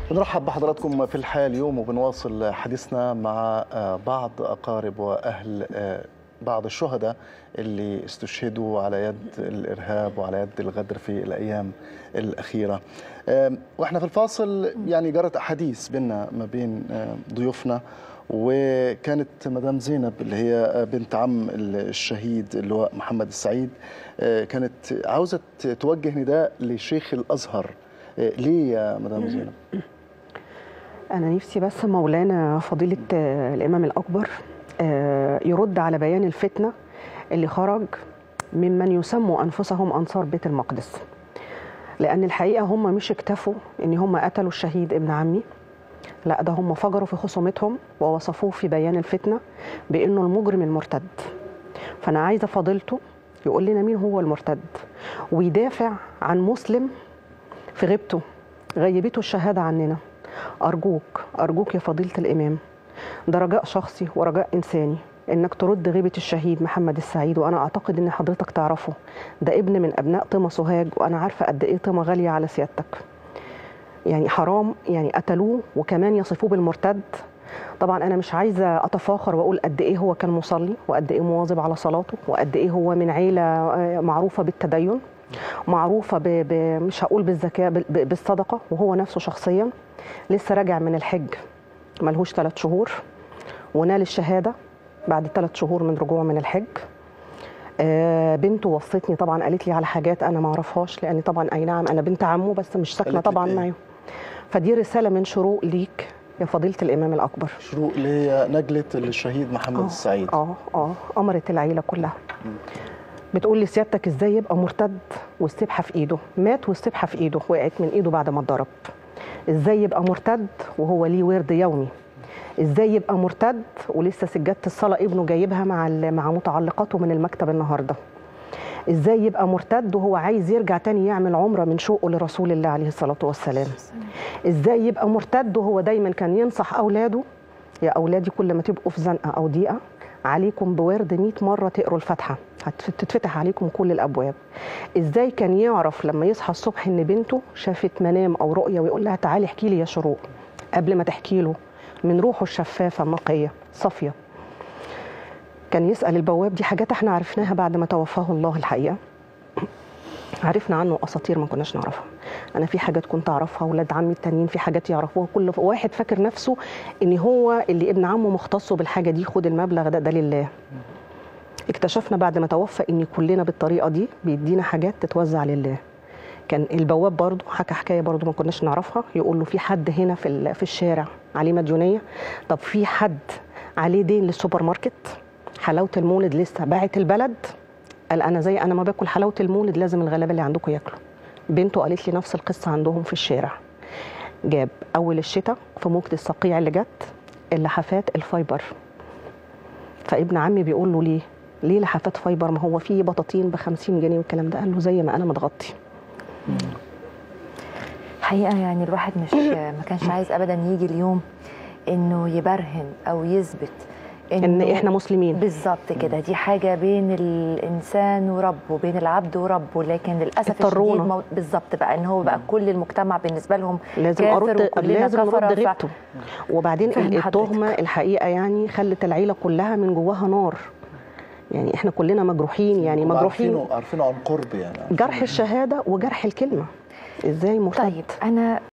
بنرحب بحضراتكم في الحياة اليوم وبنواصل حديثنا مع بعض أقارب وأهل بعض الشهداء اللي استشهدوا على يد الإرهاب وعلى يد الغدر في الأيام الأخيرة وإحنا في الفاصل يعني جرت أحاديث بيننا ما بين ضيوفنا وكانت مدام زينب اللي هي بنت عم الشهيد اللواء محمد السعيد كانت عاوزة توجه نداء لشيخ الأزهر ليه يا مدام زينب؟ أنا نفسي بس مولانا فضيلة الإمام الأكبر يرد على بيان الفتنة اللي خرج ممن يسموا أنفسهم أنصار بيت المقدس لأن الحقيقة هم مش اكتفوا إن هم قتلوا الشهيد ابن عمي لا ده هم فجروا في خصومتهم ووصفوه في بيان الفتنة بأنه المجرم المرتد فأنا عايزة فضيلته يقول لنا مين هو المرتد ويدافع عن مسلم في غيبته غيبته الشهادة عننا أرجوك أرجوك يا فضيلة الإمام ده رجاء شخصي ورجاء إنساني إنك ترد غيبة الشهيد محمد السعيد وأنا أعتقد إن حضرتك تعرفه ده ابن من أبناء طمة سوهاج وأنا عارفة قد إيه طمة غالية على سيادتك يعني حرام يعني قتلوه وكمان يصفوه بالمرتد طبعا انا مش عايزه اتفاخر واقول قد ايه هو كان مصلي وقد ايه مواظب على صلاته وقد ايه هو من عيله معروفه بالتدين معروفه ب... ب... مش هقول بالذكاء ب... بالصدقه وهو نفسه شخصيا لسه راجع من الحج ملهوش ثلاث شهور ونال الشهاده بعد ثلاث شهور من رجوعه من الحج آه بنته وصتني طبعا قالت لي على حاجات انا ما اعرفهاش لان طبعا اي نعم انا بنت عمه بس مش ساكنه طبعا معاه فدي رساله من شروق ليك يا فضيله الامام الاكبر شروق اللي هي نجله الشهيد محمد آه السعيد اه اه امرت العيله كلها بتقول لي سيادتك ازاي يبقى مرتد والسبحه في ايده مات والسبحه في ايده وقعت من ايده بعد ما اتضرب ازاي يبقى مرتد وهو ليه ورد يومي ازاي يبقى مرتد ولسه سجاده الصلاه ابنه جايبها مع مع متعلقاته من المكتب النهارده ازاي يبقى مرتد وهو عايز يرجع تاني يعمل عمره من شوقه لرسول الله عليه الصلاه والسلام ازاي يبقى مرتد وهو دايما كان ينصح اولاده يا اولادي كل ما تبقوا في زنقه او ضيقه عليكم بورد 100 مره تقروا الفاتحه هتتفتح عليكم كل الابواب ازاي كان يعرف لما يصحى الصبح ان بنته شافت منام او رؤيه ويقول لها تعالي احكي لي يا شروق قبل ما تحكي له من روحه الشفافه النقيه صافيه كان يسال البواب دي حاجات احنا عرفناها بعد ما توفاه الله الحقيقه عرفنا عنه اساطير ما كناش نعرفها انا في حاجات كنت اعرفها ولاد عمي التانيين في حاجات يعرفوها كل واحد فاكر نفسه ان هو اللي ابن عمه مختص بالحاجه دي خد المبلغ ده ده لله اكتشفنا بعد ما توفى ان كلنا بالطريقه دي بيدينا حاجات تتوزع لله كان البواب برضه حكى حكايه برضه ما كناش نعرفها يقول له في حد هنا في في الشارع عليه مديونيه طب في حد عليه دين للسوبر ماركت حلاوه المولد لسه باعت البلد قال انا زي انا ما باكل حلاوه المولد لازم الغلابه اللي عندكم ياكلوا بنته قالت لي نفس القصه عندهم في الشارع جاب اول الشتاء في موجه الصقيع اللي جت اللحافات الفايبر فابن عمي بيقول له ليه ليه لحافات فايبر ما هو في بطاطين ب 50 جنيه والكلام ده قال له زي ما انا متغطي حقيقه يعني الواحد مش ما كانش عايز ابدا يجي اليوم انه يبرهن او يثبت ان احنا مسلمين بالظبط كده دي حاجه بين الانسان وربه بين العبد وربه لكن للاسف الشديد مو... بالظبط بقى ان هو بقى كل المجتمع بالنسبه لهم لازم كافر ارد وكلنا لازم كفر ارد غيبته وبعدين التهمه الحقيقه يعني خلت العيله كلها من جواها نار يعني احنا كلنا مجروحين يعني مجروحين عارفينه عارفينه عن قرب يعني جرح الشهاده وجرح الكلمه ازاي مرتد طيب انا